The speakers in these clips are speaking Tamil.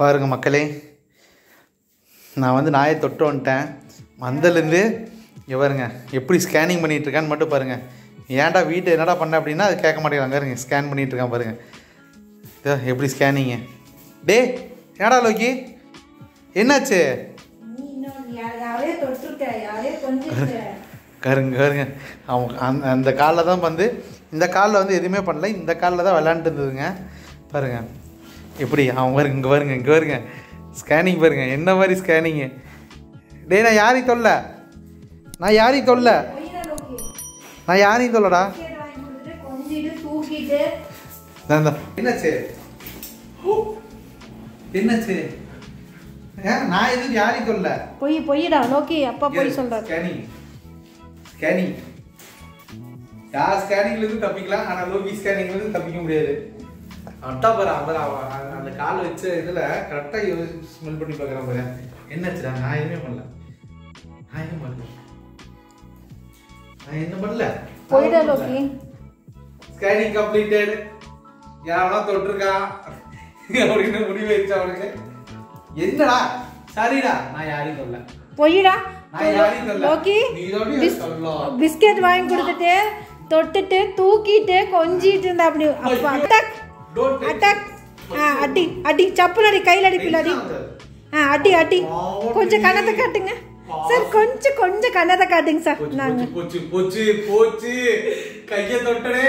பாருங்க மக்களே நான் வந்து நாயை தொட்டு வந்துட்டேன் வந்ததுலேருந்து இங்க பாருங்க எப்படி ஸ்கேனிங் பண்ணிட்டு இருக்கான்னு மட்டும் பாருங்க ஏன்டா வீட்டு என்னடா பண்ண அப்படின்னா அது கேட்க மாட்டேங்கிறாங்க பாருங்க ஸ்கேன் பண்ணிட்டு இருக்கான் பாருங்க இதோ எப்படி ஸ்கேனிங்கு டே ஏடா லோக்கி என்னாச்சு நீ இன்னும் யா- யாரையோ தொட்டிருக்க யாரையோ கொஞ்சிருக்க கருங்க கருங்க அவங்க அந்த அந்த காலில் தான் வந்து இந்த காலில் வந்து எதுவுமே பண்ணல இந்த காலில் தான் விளாண்டுட்டு இருந்ததுங்க பாருங்க எப்படி அவன் பாருங்க இங்கே பாருங்க இங்கே பாருங்க ஸ்கேனிங் பாருங்க என்ன மாதிரி ஸ்கேனிங்கு டேய் நான் யாரையும் தொல்ல நான் யாரையும் தொல்ல பொய்யா நோக்கி நான் யாரையும் தொல்லடா பிஸ்கெட் வாங்கி கொடுத்துட்டு கொஞ்சிட்டு தூக்கிட்டு இந்தா, இந்தா. என்னாச்சு என்னாச்சு ஏன் நான் எதுவும் யாரையும் தொல்ல பொய் பொய்யடா நோக்கி அப்பா பொய் சொல்றாரு ஸ்கேனிங் ஸ்கேனிங் யார் ஸ்கேனிங்ல இருந்து தப்பிக்கலாம் ஆனா லோபி ஸ்கேனிங்ல இருந்து தப்பிக்க முடியாது அட்டா பாரு அவர் அவன் அந்த கால் வச்ச இதுல கரெக்டா ஸ்மெல் பண்ணி பார்க்கறான் பாரு என்னாச்சுடா நான் எதுவுமே பண்ணல நான் எதுவும் பண்ணல நான் என்ன பண்ணல பொய்டா லோக்கி ஸ்கேனிங் கம்ப்ளீட்டட் யாரெல்லாம் தொட்டிருக்கான் அப்படின்னு முடிவு வச்சு அவனுக்கு என்னடா சரிடா நான் யாரையும் சொல்ல பொய்டா நான் யாரையும் சொல்ல லோக்கி நீ தானே பிஸ்- சொல்லலாம் பிஸ்கெட் வாங்கி கொடுத்துட்டு தொட்டுட்டு தூக்கிட்டு கொஞ்சிட்டு இருந்தா அப்படி அப்பா அட்டாக் Don't take- அட்டாக் ஆ அடி அடி சப்புல அடி கையில் அடி பிள்ளை அடி ஆ அடி அடி கொஞ்சம் கண்ணத்தை காட்டுங்க சார் கொஞ்சம் கொஞ்சம் கண்ணத்தை காட்டுங்க சார் போச்சு, நாங்க போச்சு போச்சு போச்சு கைய தொட்டனே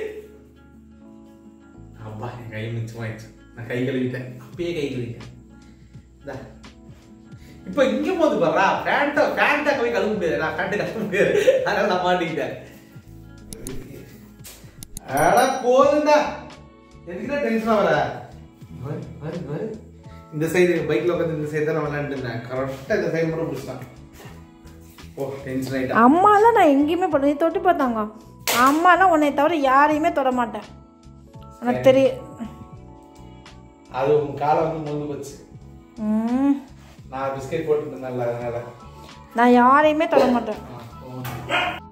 அப்பா என் கை மிச்சமாயிடுச்சு நான் கை கழுவிட்டேன் அப்பயே கை கழுவிட்டேன் இந்தா. இப்ப இங்க போது பாரா பேண்ட பேண்ட போய் கழுவ முடியாது நான் பேண்ட் கழுவ முடியாது அதனால நான் மாட்டிக்கிட்டேன் அட போதுண்டா எதுக்குடா டென்ஷனா வர வரு, வரு, வரு. இந்த சைடு பைக்ல உட்காந்து இந்த சைடு தான் நான் விளையாண்டு இருந்தேன் கரெக்டா இந்த சைடு மட்டும் பிடிச்சிட்டான் ஓ டென்ஷன் ஆயிட்டா அம்மாலாம் நான் எங்கேயுமே பண்ண நீ தொட்டு பார்த்தாங்க அம்மாலாம் உன்னை தவிர யாரையுமே தொட மாட்டேன் எனக்கு தெரியும் அது உன் காலை வந்து முந்து போச்சு ம், நான் பிஸ்கெட் போட்டுட்டு இருந்தேன்ல அதனால நான் யாரையுமே தொட மாட்டேன் ஆ, போதும்.